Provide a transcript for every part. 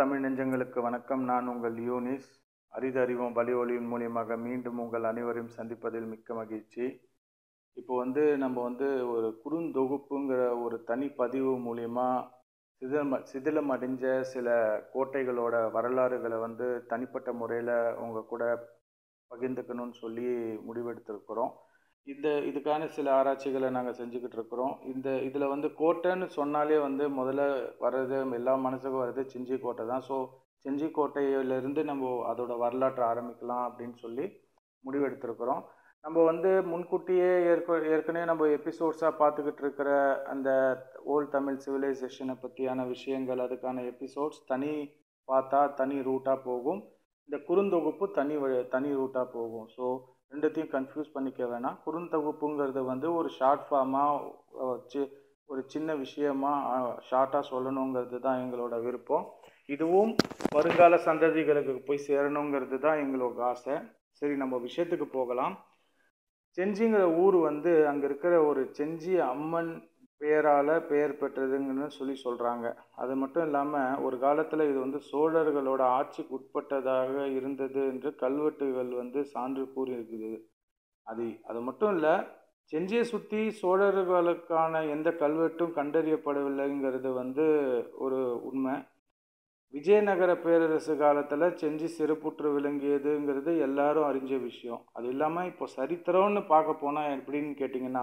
தமிழ் நெஞ்சங்களுக்கு வணக்கம் நான் உங்கள் யூனிஸ் அரிதறிவோம் வலி ஒளியின் மூலியமாக மீண்டும் உங்கள் அனைவரையும் சந்திப்பதில் மிக்க மகிழ்ச்சி இப்போ வந்து நம்ம வந்து ஒரு குறுந்தொகுப்புங்கிற ஒரு தனி பதிவு மூலியமா சிதிலம் சிதிலம் அடைஞ்ச சில கோட்டைகளோட வரலாறுகளை வந்து தனிப்பட்ட முறையில் உங்கள் கூட பகிர்ந்துக்கணும்னு சொல்லி முடிவெடுத்திருக்கிறோம் இந்த இதுக்கான சில ஆராய்ச்சிகளை நாங்கள் செஞ்சுக்கிட்டு இருக்கிறோம் இந்த இதில் வந்து கோட்டைன்னு சொன்னாலே வந்து முதல்ல வர்றது எல்லா மனசுக்கும் வர்றது செஞ்சி கோட்டை தான் ஸோ செஞ்சி கோட்டையிலேருந்து நம்ம அதோட வரலாற்றை ஆரம்பிக்கலாம் அப்படின்னு சொல்லி முடிவெடுத்திருக்கிறோம் நம்ம வந்து முன்கூட்டியே ஏற்க ஏற்கனவே நம்ம எபிசோட்ஸாக பார்த்துக்கிட்டு இருக்கிற அந்த ஓல்ட் தமிழ் சிவிலைசேஷனை பற்றியான விஷயங்கள் அதுக்கான எபிசோட்ஸ் தனி பார்த்தா தனி ரூட்டாக போகும் இந்த குறுந்தொகுப்பு தனி வழி தனி ரூட்டாக போகும் ஸோ ரெண்டுத்தையும் கன்ஃபியூஸ் பண்ணிக்க வேணாம் குறுந்தொகுப்புங்கிறது வந்து ஒரு ஷார்ட் ஃபார்மாக வச்சு ஒரு சின்ன விஷயமா ஷார்ட்டாக சொல்லணுங்கிறது தான் எங்களோட விருப்பம் இதுவும் வருங்கால சந்ததிகளுக்கு போய் சேரணுங்கிறது தான் எங்களோட ஆசை சரி நம்ம விஷயத்துக்கு போகலாம் செஞ்சிங்கிற ஊர் வந்து அங்கே இருக்கிற ஒரு செஞ்சி அம்மன் பெயரால் பெயர் பெற்றதுங்கன்னு சொல்லி சொல்கிறாங்க அது மட்டும் இல்லாமல் ஒரு காலத்தில் இது வந்து சோழர்களோட ஆட்சிக்கு உட்பட்டதாக இருந்தது என்று கல்வெட்டுகள் வந்து சான்று கூறியிருக்குது அது அது மட்டும் இல்லை செஞ்சியை சுற்றி சோழர்களுக்கான எந்த கல்வெட்டும் கண்டறியப்படவில்லைங்கிறது வந்து ஒரு உண்மை விஜயநகர பேரரசு காலத்தில் செஞ்சி சிறப்புற்று விளங்கியதுங்கிறது எல்லாரும் அறிஞ்ச விஷயம் அது இல்லாமல் இப்போ சரித்திரம்னு பார்க்க போனால் எப்படின்னு கேட்டிங்கன்னா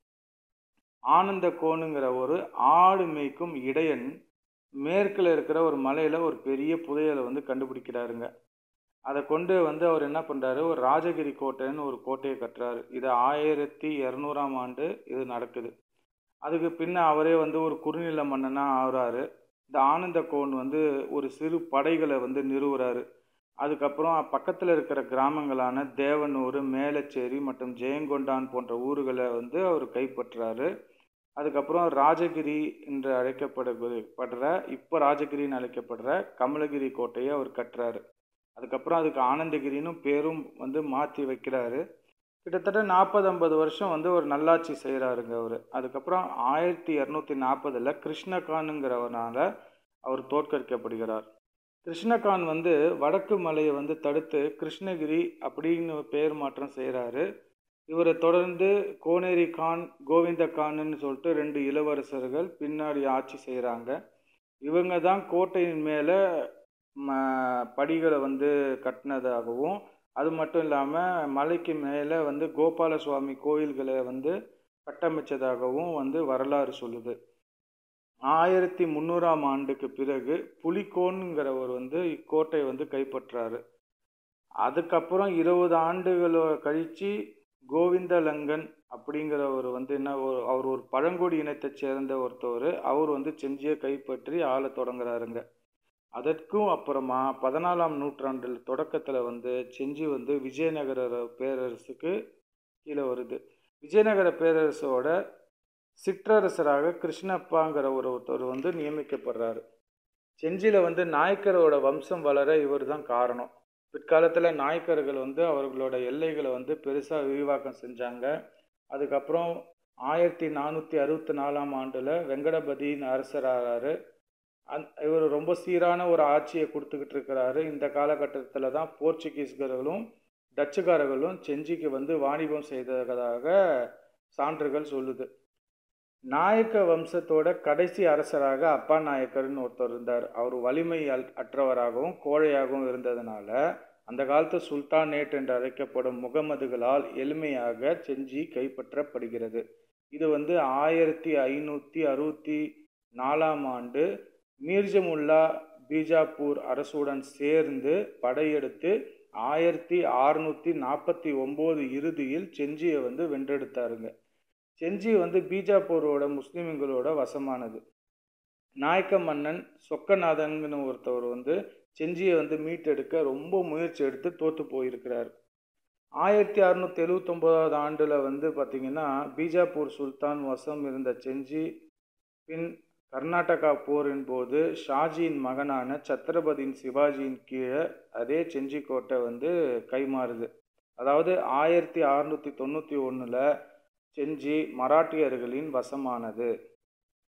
ஆனந்த கோணுங்கிற ஒரு ஆடு மேய்க்கும் இடையன் மேற்கில் இருக்கிற ஒரு மலையில் ஒரு பெரிய புதையலை வந்து கண்டுபிடிக்கிறாருங்க அதை கொண்டு வந்து அவர் என்ன பண்ணுறாரு ஒரு ராஜகிரி கோட்டைன்னு ஒரு கோட்டையை கட்டுறாரு இது ஆயிரத்தி இரநூறாம் ஆண்டு இது நடக்குது அதுக்கு பின்ன அவரே வந்து ஒரு குறுநில மன்னனாக ஆகிறாரு இந்த ஆனந்த கோன் வந்து ஒரு சிறு படைகளை வந்து நிறுவுறாரு அதுக்கப்புறம் பக்கத்தில் இருக்கிற கிராமங்களான தேவனூர் மேலச்சேரி மற்றும் ஜெயங்கொண்டான் போன்ற ஊர்களை வந்து அவர் கைப்பற்றுறாரு அதுக்கப்புறம் ராஜகிரி என்று அழைக்கப்படுற இப்போ ராஜகிரின்னு அழைக்கப்படுற கமலகிரி கோட்டையை அவர் கட்டுறாரு அதுக்கப்புறம் அதுக்கு ஆனந்தகிரின்னு பேரும் வந்து மாற்றி வைக்கிறாரு கிட்டத்தட்ட நாற்பது ஐம்பது வருஷம் வந்து ஒரு நல்லாட்சி செய்கிறாருங்க அவர் அதுக்கப்புறம் ஆயிரத்தி இரநூத்தி நாற்பதில் கிருஷ்ணகானுங்கிறவனால அவர் தோற்கடிக்கப்படுகிறார் கிருஷ்ணகான் வந்து வடக்கு மலையை வந்து தடுத்து கிருஷ்ணகிரி அப்படின்னு பெயர் மாற்றம் செய்கிறாரு இவரை தொடர்ந்து கோனேரி கான் கோவிந்த கான்னு சொல்லிட்டு ரெண்டு இளவரசர்கள் பின்னாடி ஆட்சி செய்கிறாங்க இவங்க தான் கோட்டையின் மேலே ம படிகளை வந்து கட்டினதாகவும் அது மட்டும் இல்லாமல் மலைக்கு மேலே வந்து கோபால சுவாமி கோயில்களை வந்து கட்டமைச்சதாகவும் வந்து வரலாறு சொல்லுது ஆயிரத்தி முந்நூறாம் ஆண்டுக்கு பிறகு புலிகோன்கிறவர் வந்து இக்கோட்டை வந்து கைப்பற்றாரு அதுக்கப்புறம் இருபது ஆண்டுகள் கழித்து கோவிந்தலங்கன் அப்படிங்கிறவர் வந்து என்ன ஒரு அவர் ஒரு பழங்குடி இனத்தை சேர்ந்த ஒருத்தவர் அவர் வந்து செஞ்சியை கைப்பற்றி ஆள தொடங்குறாருங்க அதற்கும் அப்புறமா பதினாலாம் நூற்றாண்டில் தொடக்கத்தில் வந்து செஞ்சி வந்து விஜயநகர பேரரசுக்கு கீழே வருது விஜயநகர பேரரசோட சிற்றரசராக கிருஷ்ணப்பாங்கிற ஒரு ஒருத்தர் வந்து நியமிக்கப்படுறாரு செஞ்சியில் வந்து நாயக்கரோட வம்சம் வளர இவர் தான் காரணம் பிற்காலத்தில் நாயக்கர்கள் வந்து அவர்களோட எல்லைகளை வந்து பெருசாக விரிவாக்கம் செஞ்சாங்க அதுக்கப்புறம் ஆயிரத்தி நானூற்றி அறுபத்தி நாலாம் ஆண்டில் வெங்கடபதியின் அரசராகிறாரு அந் இவர் ரொம்ப சீரான ஒரு ஆட்சியை கொடுத்துக்கிட்டு இருக்கிறாரு இந்த காலகட்டத்தில் தான் போர்ச்சுகீஸ்கர்களும் டச்சுக்காரர்களும் செஞ்சிக்கு வந்து வாணிபம் செய்ததாக சான்றுகள் சொல்லுது நாயக்க வம்சத்தோட கடைசி அரசராக அப்பா நாயக்கர்னு ஒருத்தர் இருந்தார் அவர் வலிமை அற்றவராகவும் கோழையாகவும் இருந்ததுனால அந்த காலத்து சுல்தானேட் என்று அழைக்கப்படும் முகமதுகளால் எளிமையாக செஞ்சி கைப்பற்றப்படுகிறது இது வந்து ஆயிரத்தி ஐநூற்றி அறுபத்தி நாலாம் ஆண்டு மீர்ஜமுல்லா பீஜாப்பூர் அரசுடன் சேர்ந்து படையெடுத்து ஆயிரத்தி அறுநூற்றி நாற்பத்தி ஒம்பது இறுதியில் செஞ்சியை வந்து வென்றெடுத்தாருங்க செஞ்சி வந்து பீஜாப்பூரோட முஸ்லீம்களோட வசமானது நாயக்க மன்னன் சொக்கநாதன்கிற ஒருத்தவர் வந்து செஞ்சியை வந்து மீட்டெடுக்க ரொம்ப முயற்சி எடுத்து தோற்று போயிருக்கிறார் ஆயிரத்தி அறுநூற்றி எழுவத்தொம்போதாவது ஆண்டில் வந்து பார்த்திங்கன்னா பீஜாப்பூர் சுல்தான் வசம் இருந்த செஞ்சி பின் கர்நாடகா போரின் போது ஷாஜியின் மகனான சத்ரபதியின் சிவாஜியின் கீழே அதே செஞ்சிக்கோட்டை வந்து கைமாறுது அதாவது ஆயிரத்தி அறுநூற்றி தொண்ணூற்றி ஒன்றில் செஞ்சி மராட்டியர்களின் வசமானது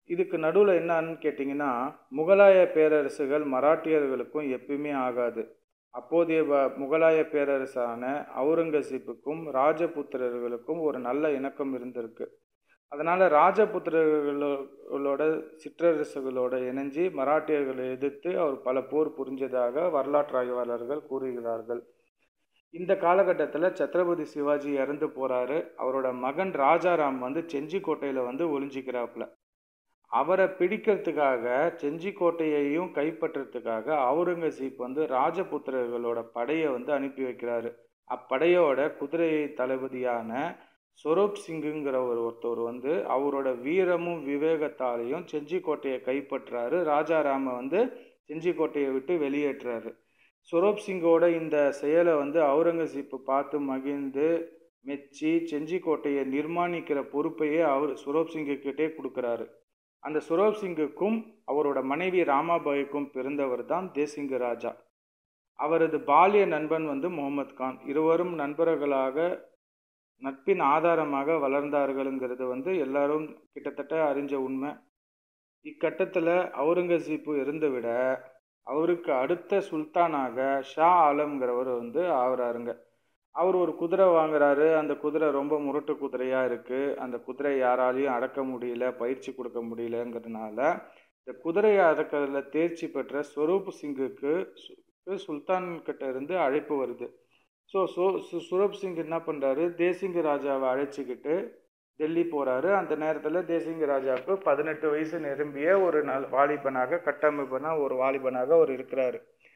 இதுக்கு நடுவில் என்னன்னு கேட்டிங்கன்னா முகலாய பேரரசுகள் மராட்டியர்களுக்கும் எப்பயுமே ஆகாது அப்போதைய வ- முகலாய பேரரசான அவுரங்கசீப்புக்கும் ராஜபுத்திரர்களுக்கும் ஒரு நல்ல இணக்கம் இருந்திருக்கு அதனால் ராஜபுத்திரர்களோட சிற்றரசுகளோட இணைஞ்சு மராட்டியர்களை எதிர்த்து அவர் பல போர் புரிஞ்சதாக வரலாற்று ஆய்வாளர்கள் கூறுகிறார்கள் இந்த காலகட்டத்தில் சத்ரபதி சிவாஜி இறந்து போறாரு அவரோட மகன் ராஜாராம் வந்து செஞ்சிக்கோட்டையில் வந்து ஒளிஞ்சிக்கிறாப்புல அவரை பிடிக்கிறதுக்காக செஞ்சிக்கோட்டையையும் கைப்பற்றத்துக்காக அவுரங்கசீப் வந்து ராஜபுத்திரர்களோட படையை வந்து அனுப்பி வைக்கிறாரு அப்படையோட குதிரை தளபதியான சொரூப் சிங்குங்கிற ஒரு ஒருத்தர் வந்து அவரோட வீரமும் விவேகத்தாலையும் செஞ்சிக்கோட்டையை கைப்பற்றாரு ராஜாராம வந்து செஞ்சிக்கோட்டையை விட்டு வெளியேற்றுறாரு சொரூப் சிங்கோட இந்த செயலை வந்து அவுரங்கசீப் பார்த்து மகிழ்ந்து மெச்சி செஞ்சிக்கோட்டையை நிர்மாணிக்கிற பொறுப்பையே அவர் சுரோப் சிங்குக்கிட்டே கொடுக்குறாரு அந்த சுரோப் சிங்குக்கும் அவரோட மனைவி ராமாபாய்க்கும் பிறந்தவர் தான் தேசிங்கு ராஜா அவரது பாலிய நண்பன் வந்து முகமது கான் இருவரும் நண்பர்களாக நட்பின் ஆதாரமாக வளர்ந்தார்களுங்கிறது வந்து எல்லாரும் கிட்டத்தட்ட அறிஞ்ச உண்மை இக்கட்டத்தில் அவுரங்கசீப்பு இருந்து விட அவருக்கு அடுத்த சுல்தானாக ஷா ஆலம்ங்கிறவர் வந்து ஆகுறாருங்க அவர் ஒரு குதிரை வாங்குறாரு அந்த குதிரை ரொம்ப முரட்டு குதிரையாக இருக்குது அந்த குதிரை யாராலையும் அடக்க முடியல பயிற்சி கொடுக்க முடியலங்கிறதுனால இந்த குதிரையை அடக்கிறதுல தேர்ச்சி பெற்ற ஸ்வரூப் சிங்குக்கு சு- சுல்தான் கிட்ட இருந்து அழைப்பு வருது ஸோ சோ சு- சுரூப் சிங் என்ன பண்ணுறாரு தேசிங்க ராஜாவை அழைச்சிக்கிட்டு டெல்லி போகிறாரு அந்த நேரத்தில் தேசிங்க ராஜாவுக்கு பதினெட்டு வயசு நிரம்பிய ஒரு நல் வாலிபனாக கட்டமைப்பான ஒரு வாலிபனாக அவர் இருக்கிறாரு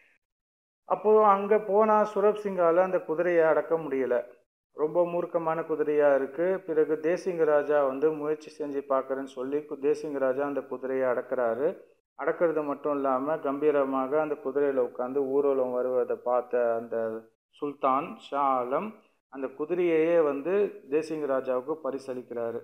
அப்போது அங்கே போனால் சுரப் சிங்கால் அந்த குதிரையை அடக்க முடியல ரொம்ப மூர்க்கமான குதிரையாக இருக்குது பிறகு தேசிங்க ராஜா வந்து முயற்சி செஞ்சு பார்க்குறேன்னு சொல்லி கு- தேசிங்க ராஜா அந்த குதிரையை அடக்குறாரு அடக்கிறது மட்டும் இல்லாமல் கம்பீரமாக அந்த குதிரையில் உட்காந்து ஊர்வலம் வருவதை பார்த்த அந்த சுல்தான் ஷா ஆலம் அந்த குதிரையையே வந்து தேசிங்க ராஜாவுக்கு பரிசளிக்கிறாரு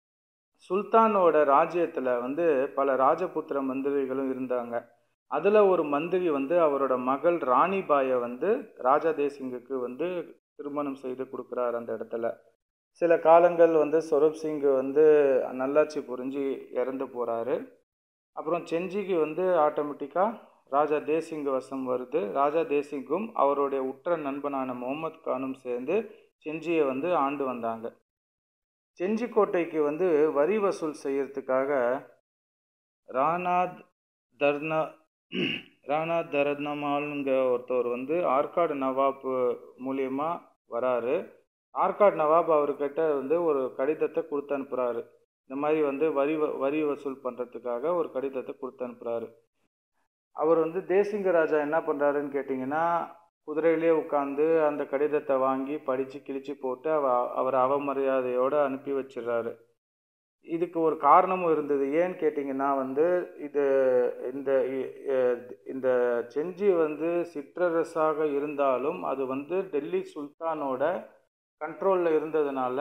சுல்தானோட ராஜ்யத்தில் வந்து பல ராஜபுத்திர மந்திரிகளும் இருந்தாங்க அதில் ஒரு மந்திரி வந்து அவரோட மகள் ராணிபாயை வந்து ராஜா தேசிங்குக்கு வந்து திருமணம் செய்து கொடுக்குறாரு அந்த இடத்துல சில காலங்கள் வந்து சொரூப் சிங் வந்து நல்லாட்சி புரிஞ்சு இறந்து போகிறாரு அப்புறம் செஞ்சிக்கு வந்து ஆட்டோமேட்டிக்காக ராஜா தேசிங் வசம் வருது ராஜா தேசிங்கும் அவருடைய உற்ற நண்பனான முகமது கானும் சேர்ந்து செஞ்சியை வந்து ஆண்டு வந்தாங்க செஞ்சிக்கோட்டைக்கு வந்து வரி வசூல் செய்யறதுக்காக ராணா தர்னா ராணா தரத்னமாலுங்க ஒருத்தவர் வந்து ஆற்காடு நவாப் மூலியமா வராரு ஆற்காடு நவாப் அவர்கிட்ட வந்து ஒரு கடிதத்தை கொடுத்து அனுப்புகிறாரு இந்த மாதிரி வந்து வரி வ- வரி வசூல் பண்ணுறதுக்காக ஒரு கடிதத்தை கொடுத்து அனுப்புகிறாரு அவர் வந்து தேசிங்க ராஜா என்ன பண்ணுறாருன்னு கேட்டிங்கன்னா குதிரையிலே உட்காந்து அந்த கடிதத்தை வாங்கி படித்து கிழிச்சு போட்டு அவ அவர் அவமரியாதையோடு அனுப்பி வச்சிடுறாரு இதுக்கு ஒரு காரணமும் இருந்தது ஏன்னு கேட்டிங்கன்னா வந்து இது இந்த இ- எ- இந்த செஞ்சி வந்து சிற்றரசாக இருந்தாலும் அது வந்து டெல்லி சுல்தானோட கண்ட்ரோலில் இருந்ததுனால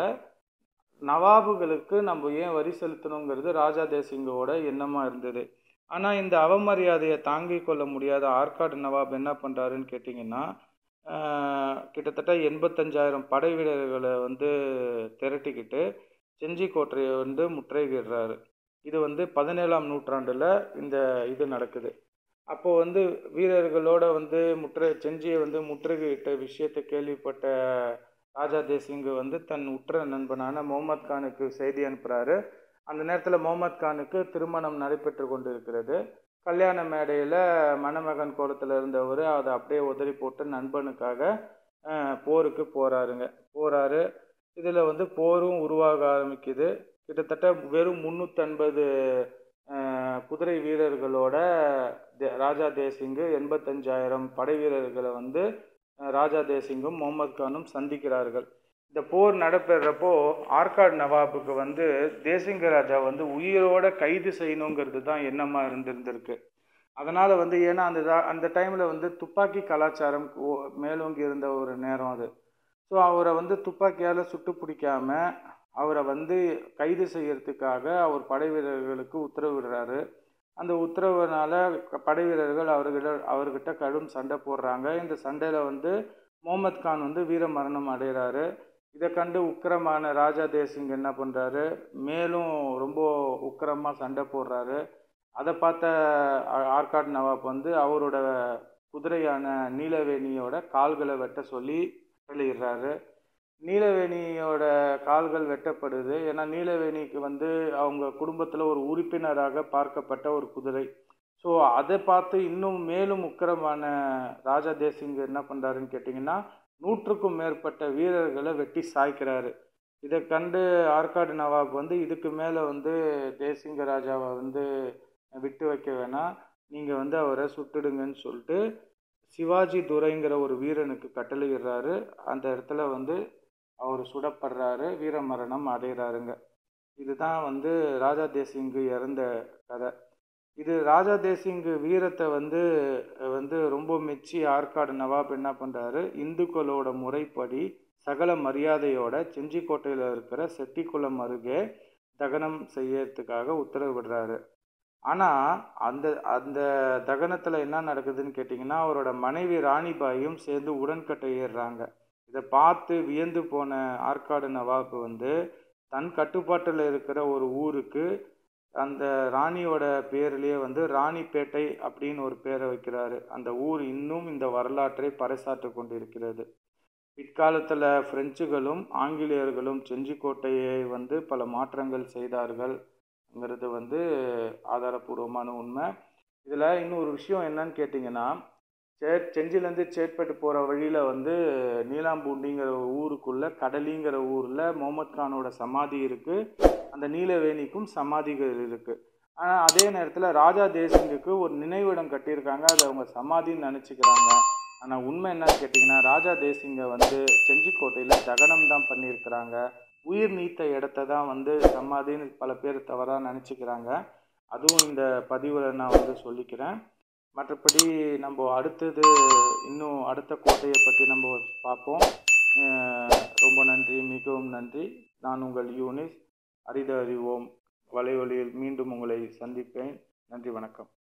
நவாபுகளுக்கு நம்ம ஏன் வரி செலுத்தணுங்கிறது ராஜா தேசிங்கோட எண்ணமாக இருந்தது ஆனால் இந்த அவமரியாதையை தாங்கிக் கொள்ள முடியாத ஆற்காடு நவாப் என்ன பண்ணுறாருன்னு கேட்டிங்கன்னா ஆஹ், கிட்டத்தட்ட எண்பத்தஞ்சாயிரம் படை வீரர்களை வந்து திரட்டிக்கிட்டு செஞ்சி கோட்டையை வந்து முற்றுகையிடுறாரு இது வந்து பதினேழாம் நூற்றாண்டில் இந்த இது நடக்குது அப்போ வந்து வீரர்களோட வந்து முற்று செஞ்சியை வந்து முற்றுகையிட்ட விஷயத்தை கேள்விப்பட்ட ராஜா தேசிங்கு வந்து தன் உற்ற நண்பனான முகமது கானுக்கு செய்தி அனுப்புகிறாரு அந்த நேரத்தில் முகமது கானுக்கு திருமணம் நடைபெற்று கொண்டு இருக்கிறது கல்யாண மேடையில் மணமகன் கோலத்தில் இருந்தவர் அதை அப்படியே உதறி போட்டு நண்பனுக்காக அஹ், போருக்கு போகிறாருங்க போகிறாரு இதில் வந்து போரும் உருவாக ஆரம்பிக்குது கிட்டத்தட்ட வெறும் முந்நூற்றன்பது குதிரை வீரர்களோட தே- ராஜா தேசிங்கு எண்பத்தஞ்சாயிரம் படை வீரர்களை வந்து அஹ், ராஜா தேசிங்கும் முகமது கானும் சந்திக்கிறார்கள் இந்த போர் நடைபெறப்போ ஆற்காடு நவாபுக்கு வந்து தேசிங்க ராஜா வந்து உயிரோட கைது செய்யணுங்கிறது தான் எண்ணமாக இருந்திருந்திருக்கு அதனால் வந்து ஏன்னா அந்த தா- அந்த டைமில் வந்து துப்பாக்கி கலாச்சாரம் ஓ- மேலோங்கி இருந்த ஒரு நேரம் அது ஸோ அவரை வந்து துப்பாக்கியால் சுட்டு பிடிக்காம அவரை வந்து கைது செய்யறதுக்காக அவர் படை வீரர்களுக்கு உத்தரவிடுறாரு அந்த உத்தரவுனால க- படை வீரர்கள் அவர்கிட்ட அவர்கிட்ட கடும் சண்டை போடுறாங்க இந்த சண்டையில் வந்து முகமது கான் வந்து வீர மரணம் அடைகிறாரு இதை கண்டு உக்கிரமான ராஜா தேசிங் என்ன பண்ணுறாரு மேலும் ரொம்ப உக்கிரமாக சண்டை போடுறாரு அதை பார்த்த ஆ- ஆற்காடு நவாப் வந்து அவரோட குதிரையான நீலவேணியோட கால்களை வெட்ட சொல்லி கட்டளையிடுறாரு நீலவேணியோட கால்கள் வெட்டப்படுது ஏன்னா நீலவேணிக்கு வந்து அவங்க குடும்பத்தில் ஒரு உறுப்பினராக பார்க்கப்பட்ட ஒரு குதிரை ஸோ அதை பார்த்து இன்னும் மேலும் உக்கிரமான ராஜா தேசிங் என்ன பண்ணுறாருன்னு கேட்டிங்கன்னா நூற்றுக்கும் மேற்பட்ட வீரர்களை வெட்டி சாய்க்கிறாரு இதை கண்டு ஆற்காடு நவாப் வந்து இதுக்கு மேலே வந்து தேசிங்க ராஜாவை வந்து விட்டு வைக்க வேணாம் நீங்கள் வந்து அவரை சுட்டுடுங்கன்னு சொல்லிட்டு சிவாஜி துரைங்கிற ஒரு வீரனுக்கு கட்டளையிடுறாரு அந்த இடத்துல வந்து அவர் சுடப்படுறாரு வீரமரணம் அடைகிறாருங்க இதுதான் வந்து ராஜா தேசிங்கு இறந்த கதை இது ராஜா தேசிங்கு வீரத்தை வந்து வந்து ரொம்ப மெச்சி ஆற்காடு நவாப் என்ன பண்ணுறாரு இந்துக்களோட முறைப்படி சகல மரியாதையோட செஞ்சிக்கோட்டையில் இருக்கிற செட்டிக்குளம் அருகே தகனம் செய்யறதுக்காக உத்தரவிடுறாரு ஆனால் அந்த அந்த தகனத்தில் என்ன நடக்குதுன்னு கேட்டிங்கன்னா அவரோட மனைவி ராணிபாயும் சேர்ந்து உடன்கட்டை ஏறுறாங்க இதை பார்த்து வியந்து போன ஆற்காடு நவாப் வந்து தன் கட்டுப்பாட்டில் இருக்கிற ஒரு ஊருக்கு அந்த ராணியோட பேர்லேயே வந்து ராணிப்பேட்டை அப்படின்னு ஒரு பேரை வைக்கிறாரு அந்த ஊர் இன்னும் இந்த வரலாற்றை பறைசாற்று கொண்டிருக்கிறது பிற்காலத்தில் பிரெஞ்சுகளும் ஆங்கிலேயர்களும் செஞ்சிக்கோட்டையை வந்து பல மாற்றங்கள் செய்தார்கள்ங்கிறது வந்து ஆதாரபூர்வமான உண்மை இதில் இன்னொரு விஷயம் என்னன்னு கேட்டிங்கன்னா சே செஞ்சிலேருந்து சேட்பட்டு போகிற வழியில் வந்து நீலாம்பூண்டிங்கிற ஒரு ஊருக்குள்ளே கடலிங்கிற ஊரில் முகமது கானோட சமாதி இருக்குது அந்த நீலவேணிக்கும் சமாதிகள் இருக்குது ஆனால் அதே நேரத்தில் ராஜா தேசிங்குக்கு ஒரு நினைவிடம் கட்டியிருக்காங்க அது அவங்க சமாதின்னு நினச்சிக்கிறாங்க ஆனால் உண்மை என்னன்னு கேட்டிங்கன்னா ராஜா தேசிங்கை வந்து செஞ்சிக்கோட்டையில் தகனம் தான் பண்ணியிருக்கிறாங்க உயிர் நீத்த இடத்த தான் வந்து சமாதின்னு பல பேர் தவறாக நினச்சிக்கிறாங்க அதுவும் இந்த பதிவில் நான் வந்து சொல்லிக்கிறேன் மற்றபடி நம்ம அடுத்தது இன்னும் அடுத்த கோட்டையை பற்றி நம்ம பார்ப்போம் அஹ் ரொம்ப நன்றி மிகவும் நன்றி நான் உங்கள் யூனிஸ் அறித அறிவோம் வலைவழியில் மீண்டும் உங்களை சந்திப்பேன் நன்றி வணக்கம்